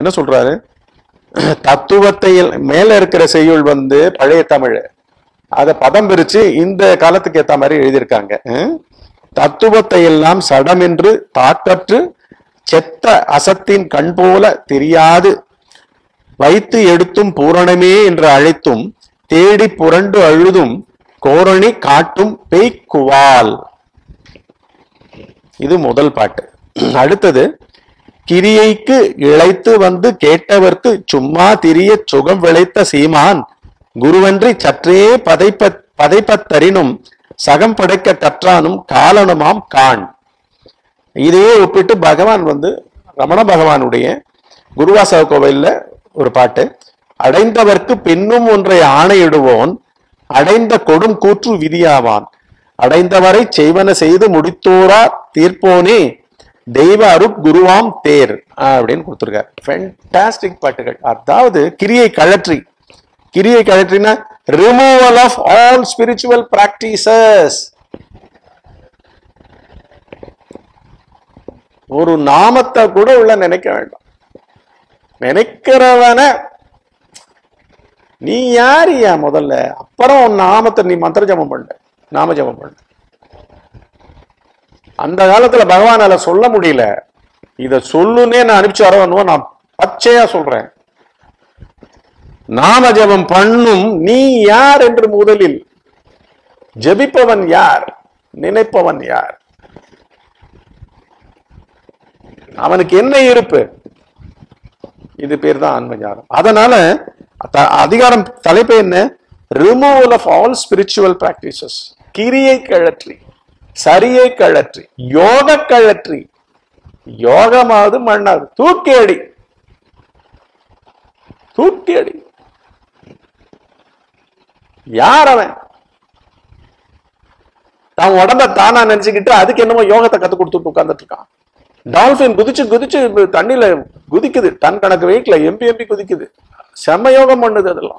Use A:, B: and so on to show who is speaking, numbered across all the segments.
A: என்ன சொல்றாரு தத்துவத்தை மேல இருக்கிற செய்யுள் வந்து பழைய தமிழ் அத பதம் பிரிச்சு இந்த காலத்துக்கு ஏத்த மாதிரி எழுதியிருக்காங்க ஹம்? தத்துவத்தை எல்லாம் சடமென்று தாக்கற்று செத்த அசத்தின் கண் போல தெரியாது வைத்து எடுத்தும் பூரணமே என்று அழைத்தும் தேடி புரண்டு அழுதும் கோரணி காட்டும் பெய்க்குவால் இது முதல் பாட்டு அடுத்தது கிரியைக்கு இழைத்து வந்து கேட்டவர்க்கு சும்மா திரிய சுகம் விளைத்த சீமான் குருவன்றி சற்றே பதைப்ப பதைப்பத்தரினும் சகம் படைக்க கற்றானும் காலனுமாம் காண் இதையே ஒப்பிட்டு பகவான் வந்து ரமண பகவானுடைய குருவாசவ கோவில்ல ஒரு பாட்டு அடைந்தவர்க்கு பின்னும் ஒன்றை ஆணையிடுவோன் அடைந்த கொடும் கூற்று விதியாவான் அடைந்தவரை செய்வன செய்து முடித்தோரா தீர்ப்போனே தெய்வ அருட் குருவாம் தேர் அப்படின்னு கொடுத்துருக்காரு ஃபென்டாஸ்டிக் பாட்டுகள் அதாவது கிரியை கழற்றி கிரியை கழற்றினா removal of all spiritual practices ஒரு நாமத்தை கூட உள்ள நினைக்க வேண்டாம் நினைக்கிறவன நீ யாரியா முதல்ல அப்புறம் உன் நாமத்தை நீ மந்திர ஜபம் பண்ண நாம ஜபம் பண்ண அந்த காலத்துல பகவானால சொல்ல முடியல இத சொல்லுனே நான் அனுப்பிச்சு வரவனுவோ நான் பச்சையா சொல்றேன் நாம ஜபம் பண்ணும் நீ யார் என்று முதலில் ஜெபிப்பவன் யார் நினைப்பவன் யார் அவனுக்கு என்ன இருப்பு இது பேர் தான் ஆன்மஞானம் அதனால த- அதிகாரம் தலைப்பு என்ன removal of all spiritual practices கிரியை கழற்றி சரியை கழற்றி யோக கழற்றி யோகமாவது மண்ணாது தூக்கி அடி தூக்கி அடி யார் அவன் தான் உடம்ப தானா நினைச்சுக்கிட்டு அதுக்கு என்னமோ யோகத்தை கத்து கொடுத்துட்டு உட்கார்ந்துட்டு இருக்கான் டால்பின் குதிச்சு குதிச்சு இப்ப தண்ணியில குதிக்குது டன் கணக்கு வெயிட்ல எம்பி எம்பி குதிக்குது செம்ம யோகம் பண்ணுது அதெல்லாம்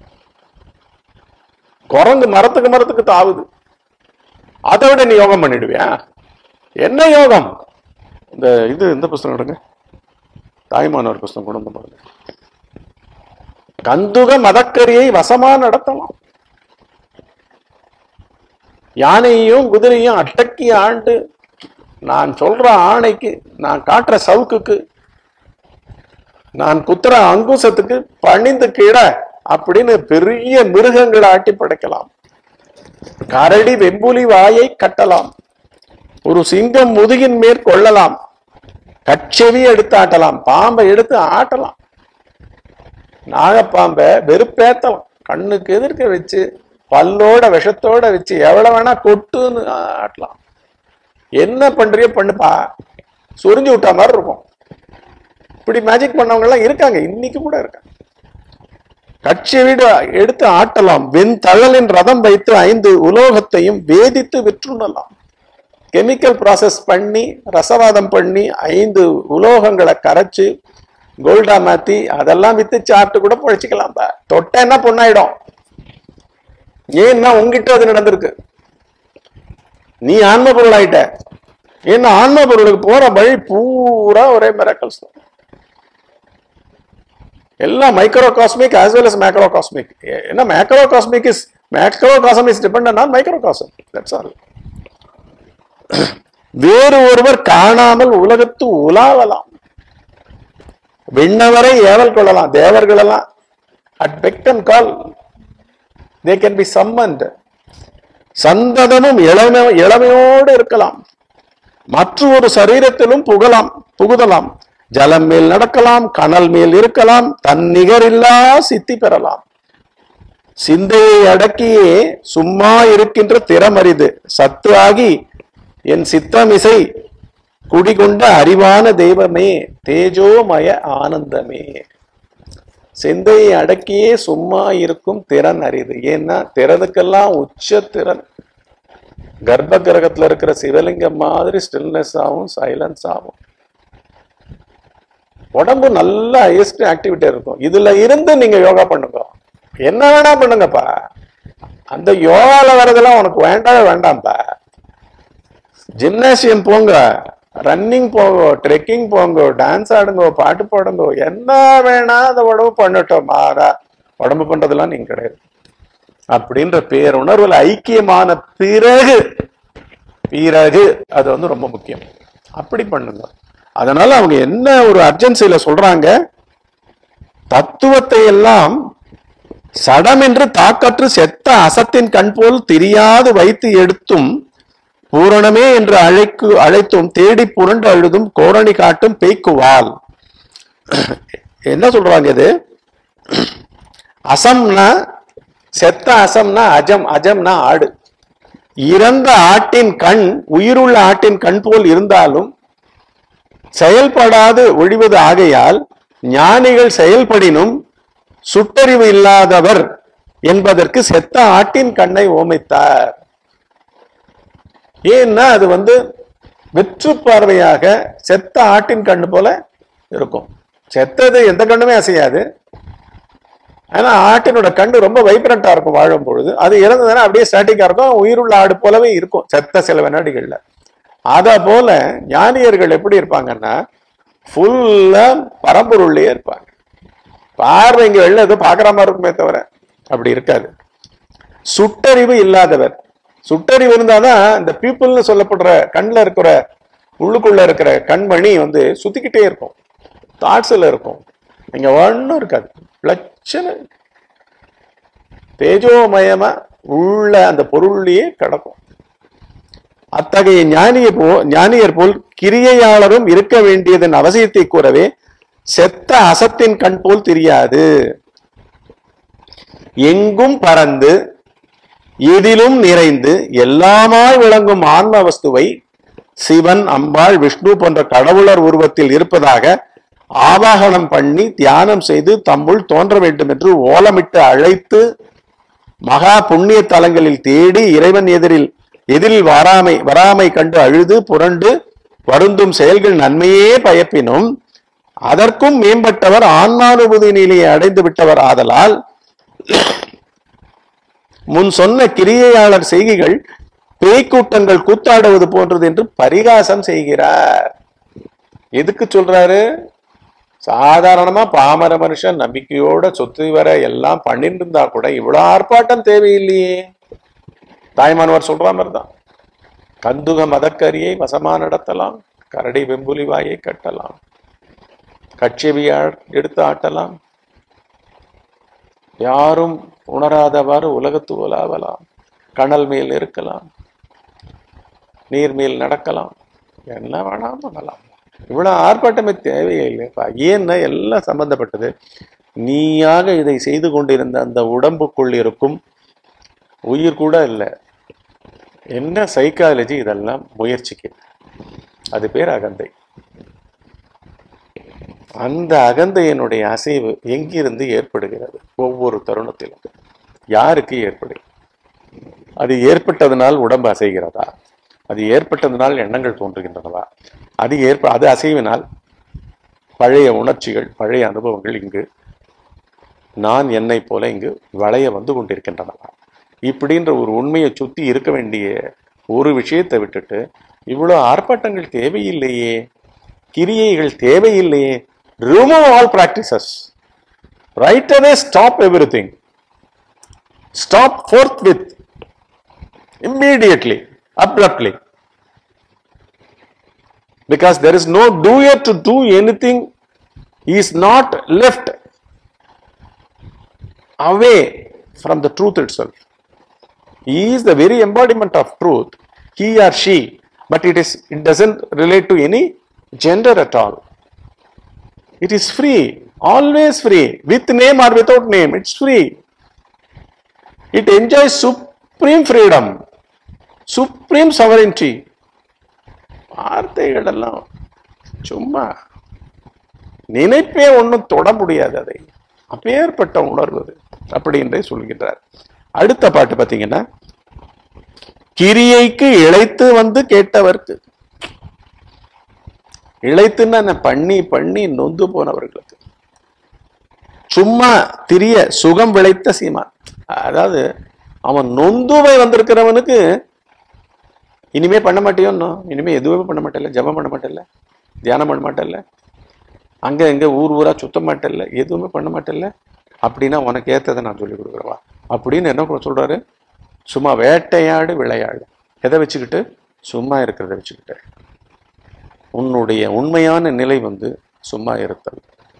A: குரங்கு மரத்துக்கு மரத்துக்கு தாவுது அதை விட நீ யோகம் பண்ணிடுவியா என்ன யோகம் இந்த இது இந்த புஸ்தகம் எடுங்க தாய்மானவர் புஸ்தகம் கொண்டு வந்து பாருங்க கந்துக மதக்கரியை வசமா நடத்தலாம் யானையையும் குதிரையும் அட்டக்கி ஆண்டு நான் சொல்ற ஆணைக்கு நான் காட்டுற சவுக்குக்கு நான் குத்துற அங்குசத்துக்கு பணிந்து கீழ அப்படின்னு பெரிய மிருகங்களை ஆட்டி படைக்கலாம் கரடி வெம்புலி வாயை கட்டலாம் ஒரு சிங்கம் முதுகின் மேற் கொள்ளலாம் கச்செவி எடுத்து ஆட்டலாம் பாம்பை எடுத்து ஆட்டலாம் நாகப்பாம்பை வெறுப்பேத்தலாம் கண்ணுக்கு எதிர்க்க வச்சு பல்லோட விஷத்தோட வச்சு எவ்வளவு வேணா கொட்டுன்னு ஆட்டலாம் என்ன பண்றியோ பண்ணுப்பா சொரிஞ்சு விட்டா மாதிரி இருக்கும் இப்படி மேஜிக் பண்ணவங்க எல்லாம் இருக்காங்க இன்னைக்கு கூட இருக்காங்க கட்சி வீடு எடுத்து ஆட்டலாம் வெண்தழலின் ரதம் வைத்து ஐந்து உலோகத்தையும் வேதித்து விற்றுணலாம் கெமிக்கல் ப்ராசஸ் பண்ணி ரசவாதம் பண்ணி ஐந்து உலோகங்களை கரைச்சு கோல்டா மாத்தி அதெல்லாம் வித்து சாப்பிட்டு கூட பொழைச்சிக்கலாம்பா தொட்டேன்னா பொண்ணாயிடும் ஏன்னா உங்ககிட்ட அது நடந்திருக்கு நீ ஆன்ம பொருள் ஆயிட்ட ஏன்னா ஆன்ம பொருளுக்கு போற வழி பூரா ஒரே மிராக்கல்ஸ் தான் எல்லாம் microcosmic as well as macrocosmic என்ன macrocosmic is macrocosm is depend on microcosm that's all வேறு ஒருவர் காணாமல் உலகத்து உலாவலாம் விண்ணவரை ஏவல் கொள்ளலாம் தேவர்கள் எல்லாம் at beck and call they can be summoned சந்ததமும் இளமை இளமையோடு இருக்கலாம் மற்ற ஒரு சரீரத்திலும் புகலாம் புகுதலாம் ஜலம் மேல் நடக்கலாம் கனல் மேல் இருக்கலாம் தன் நிகரில்லா சித்தி பெறலாம் சிந்தையை அடக்கியே சும்மா இருக்கின்ற திறமரிது சத்து ஆகி என் சித்தமிசை குடிகொண்ட அறிவான தெய்வமே தேஜோமய ஆனந்தமே சிந்தையை அடக்கியே சும்மா இருக்கும் திறன் அரிது ஏன்னா திறனுக்கெல்லாம் உச்ச திறன் கர்ப்ப கிரகத்துல இருக்கிற சிவலிங்கம் மாதிரி ஸ்டில்னஸ் ஆகும் சைலன்ஸ் ஆகும் உடம்பு நல்ல ஹையஸ்ட் ஆக்டிவிட்டி இருக்கும் இதுல இருந்து நீங்க யோகா பண்ணுங்க என்ன வேணா பண்ணுங்கப்பா அந்த யோகால வர்றதெல்லாம் உனக்கு வேண்டாம் வேண்டாம்ப்பா ஜிம்னாசியம் போங்க ரன்னிங் போங்கோ ட்ரெக்கிங் போங்கோ டான்ஸ் ஆடுங்கோ பாட்டு பாடுங்கோ என்ன வேணா அந்த உடம்பு பண்ணட்டும் மாறா உடம்பு பண்றதெல்லாம் நீங்க கிடையாது அப்படின்ற பேருணர்வுல ஐக்கியமான பிறகு பிறகு அது வந்து ரொம்ப முக்கியம் அப்படி பண்ணுங்க அதனால அவங்க என்ன ஒரு அர்ஜென்சியில சொல்றாங்க தத்துவத்தை எல்லாம் சடம் என்று தாக்கற்று செத்த அசத்தின் கண் போல் தெரியாது வைத்து எடுத்தும் பூரணமே என்று அழைக்கு அழைத்தும் தேடி புரண்டு அழுதும் கோரணி காட்டும் பேய்க்குவால் என்ன சொல்றாங்க இது அசம்னா செத்த அசம்னா அஜம் அஜம்னா ஆடு இறந்த ஆட்டின் கண் உயிருள்ள ஆட்டின் கண் போல் இருந்தாலும் செயல்படாது ஒழிவது ஆகையால் ஞானிகள் செயல்படினும் சுட்டறிவு இல்லாதவர் என்பதற்கு செத்த ஆட்டின் கண்ணை ஓமைத்தார் ஏன்னா அது வந்து வெற்று பார்வையாக செத்த ஆட்டின் கண்ணு போல இருக்கும் செத்தது எந்த கண்ணுமே அசையாது ஆனா ஆட்டினோட கண்ணு ரொம்ப வைப்ரண்டா இருக்கும் வாழும் பொழுது அது இறந்ததுன்னா அப்படியே ஸ்டாட்டிக்கா இருக்கும் உயிருள்ள ஆடு போலவே இருக்கும் செத்த சில வினாடிகள்ல அத போல ஞானியர்கள் எப்படி இருப்பாங்கன்னா ஃபுல்லா பரம்பொருள்லயே இருப்பாங்க பார்வை இங்க வெளில ஏதோ பாக்குற மாதிரி இருக்குமே தவிர அப்படி இருக்காது சுட்டறிவு இல்லாதவர் சுட்டறிவு இருந்தாதான் இந்த பீப்புள்னு சொல்லப்படுற கண்ணில் இருக்கிற உள்ளுக்குள்ள இருக்கிற கண்மணி வந்து சுத்திக்கிட்டே இருக்கும் தாட்ஸ்ல இருக்கும் இங்க ஒன்றும் இருக்காது லட்சண தேஜோமயமா உள்ள அந்த பொருள்லயே கிடக்கும் அத்தகைய ஞானிய போ ஞானியர் போல் கிரியையாளரும் இருக்க வேண்டியதன் அவசியத்தை கூறவே செத்த அசத்தின் கண் போல் தெரியாது எங்கும் பறந்து எதிலும் நிறைந்து எல்லாமாய் விளங்கும் ஆன்ம வஸ்துவை சிவன் அம்பாள் விஷ்ணு போன்ற கடவுளர் உருவத்தில் இருப்பதாக ஆவாகனம் பண்ணி தியானம் செய்து தம்முள் தோன்ற வேண்டும் என்று ஓலமிட்டு அழைத்து மகா புண்ணிய தலங்களில் தேடி இறைவன் எதிரில் எதிரில் வராமை வராமை கண்டு அழுது புரண்டு வருந்தும் செயல்கள் நன்மையே பயப்பினும் அதற்கும் மேம்பட்டவர் ஆன்மானுபூதி நிலையை அடைந்து விட்டவர் ஆதலால் முன் சொன்ன கிரியையாளர் செய்கைகள் பேய்க்கூட்டங்கள் கூத்தாடுவது போன்றது என்று பரிகாசம் செய்கிறார் எதுக்கு சொல்றாரு சாதாரணமா பாமர மனுஷன் நம்பிக்கையோட சொத்து வர எல்லாம் பண்ணிட்டு இருந்தா கூட இவ்வளவு ஆர்ப்பாட்டம் தேவையில்லையே தாய்மானவர் சொல்ற மாதிரிதான் கந்துக மதக்கரியை வசமா நடத்தலாம் கரடி வெம்புலி வாயை கட்டலாம் கட்செவியை எடுத்து ஆட்டலாம் யாரும் உணராதவாறு உலகத்து உலாவலாம் கணல் மேல் இருக்கலாம் நீர் மேல் நடக்கலாம் என்ன வேணாம் பண்ணலாம் இவ்வளவு ஆர்ப்பாட்டமே தேவையில்லைப்பா ஏன்னா எல்லாம் சம்பந்தப்பட்டது நீயாக இதை செய்து கொண்டிருந்த அந்த உடம்புக்குள் இருக்கும் உயிர் கூட இல்லை என்ன சைக்காலஜி இதெல்லாம் முயற்சிக்கு அது பேர் அகந்தை அந்த அகந்தையினுடைய அசைவு எங்கிருந்து ஏற்படுகிறது ஒவ்வொரு தருணத்திலும் யாருக்கு ஏற்படுகிறது அது ஏற்பட்டதனால் உடம்பு அசைகிறதா அது ஏற்பட்டதனால் எண்ணங்கள் தோன்றுகின்றனவா அது ஏற்ப அது அசைவினால் பழைய உணர்ச்சிகள் பழைய அனுபவங்கள் இங்கு நான் என்னை போல இங்கு வளைய வந்து கொண்டிருக்கின்றனவா இப்படின்ற ஒரு உண்மையை சுத்தி இருக்க வேண்டிய ஒரு விஷயத்தை விட்டுட்டு இவ்வளவு ஆர்ப்பாட்டங்கள் தேவையில்லையே கிரியைகள் தேவையில்லையே remove all practices right away stop everything stop forthwith immediately, abruptly. Because there is no doer to do anything, he is not left away from the truth itself. He is the very embodiment of truth, he or she, but it is it doesn't relate to any gender at all. It is free, always free, with name or without name, it's free. It enjoys supreme freedom, supreme sovereignty. வார்த்தைகள் எல்லாம் சும்மா நினைப்பே ஒன்றும் தொட முடியாது அதை அப்பேற்பட்ட உணர்வு அது அப்படின்றே சொல்கின்றார் அடுத்த பாட்டு பார்த்தீங்கன்னா கிரியைக்கு இழைத்து வந்து கேட்டவர்க்கு இழைத்துன்னா என்ன பண்ணி பண்ணி நொந்து போனவர்களுக்கு சும்மா திரிய சுகம் விளைத்த சீமான் அதாவது அவன் நொந்துவை வந்திருக்கிறவனுக்கு இனிமே பண்ண மாட்டியோ இன்னும் இனிமே எதுவுமே பண்ண மாட்டேல்ல ஜெபம் பண்ண மாட்டேல்ல தியானம் பண்ண மாட்டேல்ல அங்க எங்க ஊர் ஊரா சுத்த மாட்டேல்ல எதுவுமே பண்ண மாட்டேல்ல அப்படின்னா உனக்கு ஏத்ததை நான் சொல்லி கொடுக்குறவா அப்படின்னு என்ன சொல்றாரு சும்மா வேட்டையாடு விளையாடு எதை வச்சுக்கிட்டு சும்மா இருக்கிறத வச்சுக்கிட்டு உன்னுடைய உண்மையான நிலை வந்து சும்மா இருத்தல்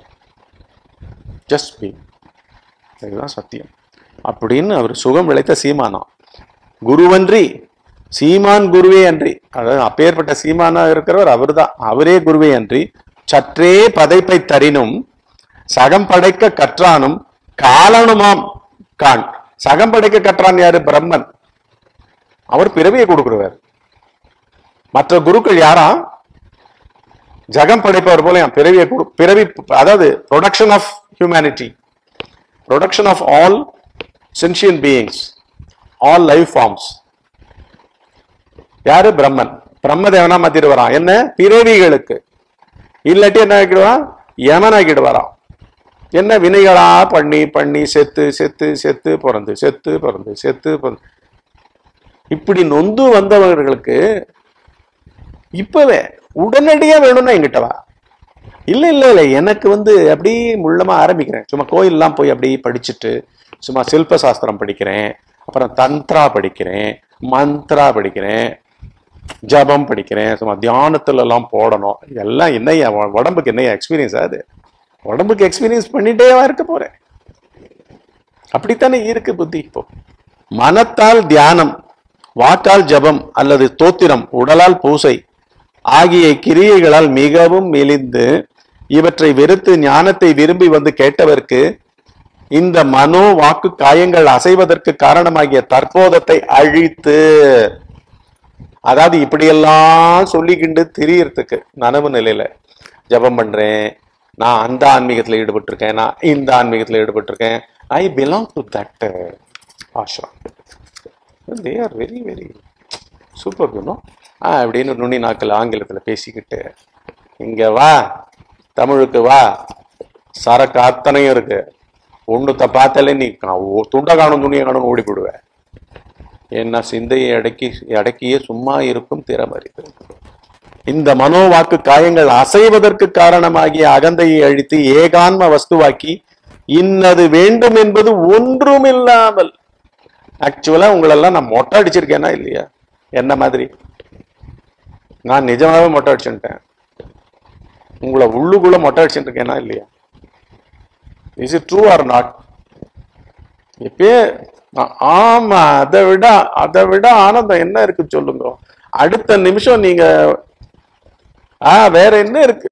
A: ஜஸ்ட் பி இதுதான் சத்தியம் அப்படின்னு அவர் சுகம் விளைத்த சீமானா குருவன்றி சீமான் குருவே அன்றி அதாவது அப்பேற்பட்ட சீமானா இருக்கிறவர் அவர்தான் அவரே குருவே அன்றி சற்றே பதைப்பை தரினும் சகம் படைக்க கற்றானும் காலனுமாம் கான் சகம் படைக்க கற்றான் யாரு பிரம்மன் அவர் பிறவியை கொடுக்கிறவர் மற்ற குருக்கள் யாரா ஜகம் படைப்பவர் போல என் பிறவியை கொடு- பிறவி அதாவது production of humanity production of all sentient beings all life forms யாரு பிரம்மன் பிரம்மதேவனா மாத்திட்டு வரான் என்ன பிறவிகளுக்கு இல்லாட்டி என்ன ஆக்கிடுவான் யமன் ஆக்கிட்டு வரான் என்ன வினைகளா பண்ணி பண்ணி செத்து செத்து செத்து பிறந்து செத்து பிறந்து செத்து பிறந்து இப்படி நொந்து வந்தவர்களுக்கு இப்பவே உடனடியா வேணும்னா எங்கிட்ட வா இல்ல இல்ல இல்ல எனக்கு வந்து அப்படி முள்ளமா ஆரம்பிக்கிறேன் சும்மா கோயிலெல்லாம் போய் அப்படி படிச்சுட்டு சும்மா சில்ப சாஸ்திரம் படிக்கிறேன் அப்புறம் தந்த்ரா படிக்கிறேன் மந்த்ரா படிக்கிறேன் ஜபம் படிக்கிறேன் சும்மா தியானத்துல எல்லாம் போடணும் இதெல்லாம் என்னையா உ- உடம்புக்கு என்னையா எக்ஸ்பீரியன்ஸ் ஆகுது உடம்புக்கு எக்ஸ்பீரியன்ஸ் பண்ணிட்டேவா இருக்க போறேன் அப்படித்தானே இருக்கு புத்தி இப்போ மனத்தால் தியானம் வாக்கால் ஜபம் அல்லது தோத்திரம் உடலால் பூசை ஆகிய கிரியைகளால் மிகவும் மெலிந்து இவற்றை வெறுத்து ஞானத்தை விரும்பி வந்து கேட்டவர்க்கு இந்த மனோ வாக்கு காயங்கள் அசைவதற்கு காரணமாகிய தற்போதத்தை அழித்து அதாவது இப்படியெல்லாம் சொல்லிக்கிண்டு திரியறதுக்கு நனவு நிலையில ஜெபம் பண்றேன் நான் அந்த ஆன்மீகத்துல ஈடுபட்டிருக்கேன் நான் இந்த ஆன்மீகத்துல ஈடுபட்டிருக்கேன் I belong to that ashram they are very very super you know ah அப்படின்னு நுனி நாக்கில் ஆங்கிலத்தில் பேசிக்கிட்டு இங்க வா தமிழுக்கு வா சரக்கு அத்தனையும் இருக்கு ஒண்ணுத்த பார்த்தாலே நீ கா- ஓ- துண்டை காணும் துணியை காணும் ஓடி போடுவ என்ன சிந்தையை அடக்கி அடக்கியே சும்மா இருக்கும் திறமறிது இந்த மனோவாக்கு காயங்கள் அசைவதற்கு காரணமாகிய அகந்தையை அழித்து ஏகான்ம வஸ்துவாக்கி இன்னது வேண்டும் என்பது ஒன்றுமில்லாமல் ஆக்சுவலா உங்களெல்லாம் நான் மொட்டை அடிச்சிருக்கேனா இல்லையா என்ன மாதிரி நான் நிஜமாவே மொட்டை அடிச்சுட்டேன் உங்களை உள்ளுக்குள்ள மொட்டை அடிச்சுட்டு இருக்கேனா இல்லையா is it true or not எப்பயே ஆ- ஆமா அதை விட அதை விட ஆனந்தம் என்ன இருக்கு சொல்லுங்க அடுத்த நிமிஷம் நீங்க ஆ வேற என்ன இருக்கு